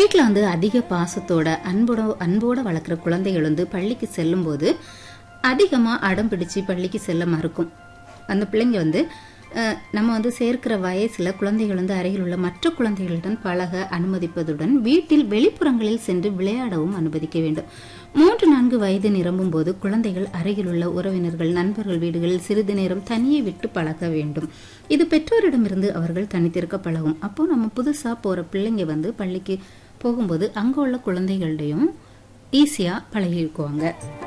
வீட்டில் வந்து அதிக பாசத்தோட அன்போட அன்போட வளர்க்குற குழந்தைகள் வந்து பள்ளிக்கு செல்லும்போது அதிகமாக அடம் பிடிச்சு பள்ளிக்கு செல்ல மறுக்கும் அந்த பிள்ளைங்க வந்து அஹ், நம்ம வந்து சேர்க்கிற வயசில் குழந்தைகள் வந்து அருகில் உள்ள மற்ற குழந்தைகளுடன் பழக அனுமதிப்பதுடன் வீட்டில் வெளிப்புறங்களில் சென்று விளையாடவும் அனுமதிக்க வேண்டும் மூன்று நான்கு வயது நிரம்பும் போது குழந்தைகள் அருகில் உள்ள உறவினர்கள் நண்பர்கள் வீடுகளில் சிறிது நேரம் தனியே விட்டு பழக வேண்டும் இது பெற்றோரிடமிருந்து அவர்கள் தனித்திருக்க பழகும் அப்போ நம்ம புதுசா போற பிள்ளைங்க வந்து பள்ளிக்கு போகும்போது அங்க உள்ள குழந்தைகள்டையும் ஈஸியா பழகிக்குவாங்க